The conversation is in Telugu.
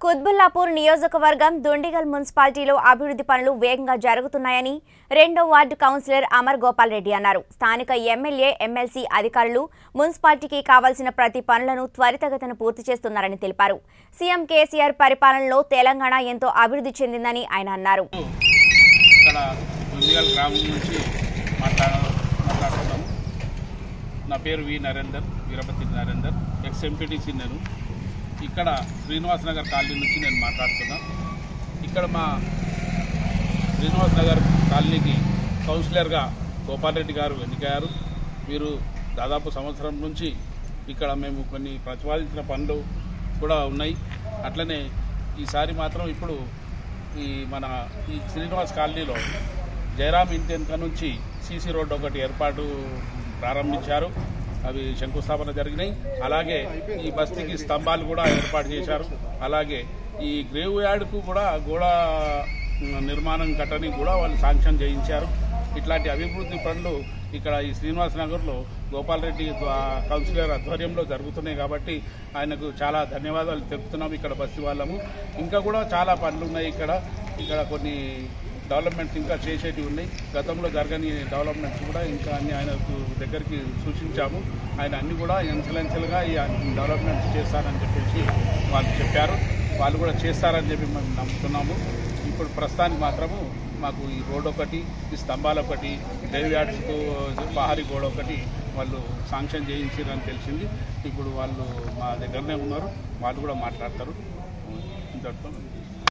కుత్బుల్లాపూర్ నియోజకవర్గం దుండిగల్ మున్సిపాలిటీలో అభివృద్ధి పనులు వేగంగా జరుగుతున్నాయని రెండో వార్డు కౌన్సిలర్ అమర్ గోపాల్ రెడ్డి అన్నారు స్థానిక ఎమ్మెల్యే ఎమ్మెల్సీ అధికారులు మున్సిపాలిటీకి కావాల్సిన ప్రతి పనులను త్వరితగతిన పూర్తి చేస్తున్నారని తెలిపారు సీఎం కేసీఆర్ పరిపాలనలో తెలంగాణ ఎంతో అభివృద్ధి చెందిందని ఆయన అన్నారు ఇక్కడ దుందిగల్ గ్రామం నుంచి మాట్లాడ మాట్లాడుతున్నాము నా పేరు V Narender Veerapathi Narender ex MPTC నేను ఇక్కడ శ్రీనివాస్ నగర్ కాలనీ నుంచి నేను మాట్లాడుతున్నా ఇక్కడ మా శ్రీనివాస్ నగర్ కాలనీకి కౌన్సిలర్గా గోపాల్ రెడ్డి గారు ఎన్నికయ్యారు వీరు దాదాపు సంవత్సరం నుంచి ఇక్కడ మేము కొన్ని ప్రతిపాదించిన పనులు కూడా ఉన్నాయి అట్లనే ఈసారి మాత్రం ఇప్పుడు ఈ మన ఈ శ్రీనివాస్ కాలనీలో జయరాం ఇంటి వెనుక నుంచి సీసీ రోడ్డు ఒకటి ఏర్పాటు ప్రారంభించారు అవి శంకుస్థాపన జరిగినాయి అలాగే ఈ బస్తీకి స్తంభాలు కూడా ఏర్పాటు చేశారు అలాగే ఈ గ్రేవ్ యార్డ్కు కూడా గోడ నిర్మాణం కట్టని కూడా వాళ్ళు శాంక్షన్ చేయించారు ఇట్లాంటి అభివృద్ధి పనులు ఇక్కడ ఈ శ్రీనివాస్ నగర్లో గోపాల్ రెడ్డి ద్వా- కౌన్సిలర్ ఆధ్వర్యంలో జరుగుతున్నాయి కాబట్టి ఆయనకు చాలా ధన్యవాదాలు తెలుపుతున్నాం ఇక్కడ బస్సు వాళ్ళము ఇంకా కూడా చాలా పనులు ఉన్నాయి ఇక్కడ ఇక్కడ కొన్ని డెవలప్మెంట్స్ ఇంకా చేసేటివి ఉన్నాయి గతంలో జరగని డెవలప్మెంట్స్ కూడా ఇంకా అన్ని ఆయనకు దగ్గరికి సూచించాము ఆయన అన్ని కూడా ఎన్సలెన్షియల్గా ఈ డెవలప్మెంట్స్ చేస్తారని చెప్పేసి వాళ్ళు చెప్పారు వాళ్ళు కూడా చేస్తారని చెప్పి మేము నమ్ముతున్నాము ఇప్పుడు ప్రస్తుతానికి మాత్రము మాకు ఈ రోడ్ ఒకటి ఈ స్తంభాలు ఒకటి డైవ్ యార్డ్స్కు పహారీ గోడ ఒకటి వాళ్ళు శాంక్షన్ చేయించారని తెలిసింది ఇప్పుడు వాళ్ళు మా దగ్గరనే ఉన్నారు వాళ్ళు కూడా మాట్లాడతారు ఇంతటితో